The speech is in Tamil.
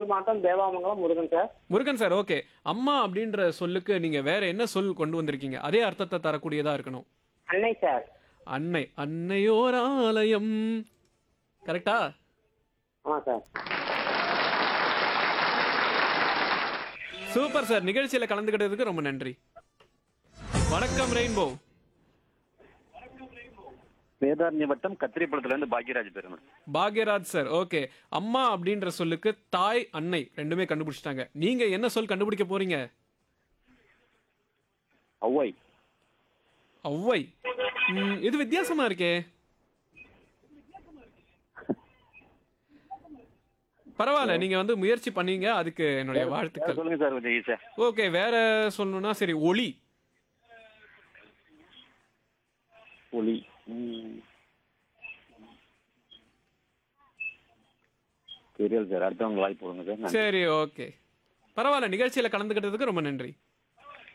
மாவட்டம் Devamangalam Murugan sir Murugan sir okay அம்மா அப்படின்ற சொல்லுக்கு நீங்க வேற என்ன சொல் கொண்டு வந்திருக்கீங்க அதே அர்த்தத்தை தரக்கூடியதா இருக்கணும் அன்னை சார் அன்னை அன்னையோர் ஆலயம் கரெக்டா ஆமா சார் சூப்பர் சார் நிகழ்ச்சியில கலந்துக்கிட்டதுக்கு ரொம்ப நன்றி வணக்கம் ரெயின்போ வேதாரண்ய வட்டம் கத்திரிப்பழத்துல இருந்து பாக்யராஜ் பேருங்க பாக்யராஜ் சார் ஓகே அம்மா அப்படின்ற சொல்லுக்கு தாய் அன்னை ரெண்டுமே கண்டுபிடிச்சிட்டாங்க நீங்க என்ன சொல் கண்டுபிடிக்க போறீங்க ஒவ்வை ஒவ்வை ம், இது வித்தியாசமா இருக்கே பரவாயில்ல நீங்க வந்து முயற்சி பண்ணீங்க அதுக்கு என்னுடைய வாழ்த்துக்கள் சொல்லுங்க சார் கொஞ்சம் ஈஸியா ஓகே வேற சொல்லணும்னா சரி ஒளி ஒளி ம். தெரியல சார் அடுத்தவங்க வாய்ப்பு கொடுங்க சார் நன்றி. சரி ஓகே பரவாயில்ல நிகழ்ச்சியில கலந்துக்கிட்டதுக்கு ரொம்ப நன்றி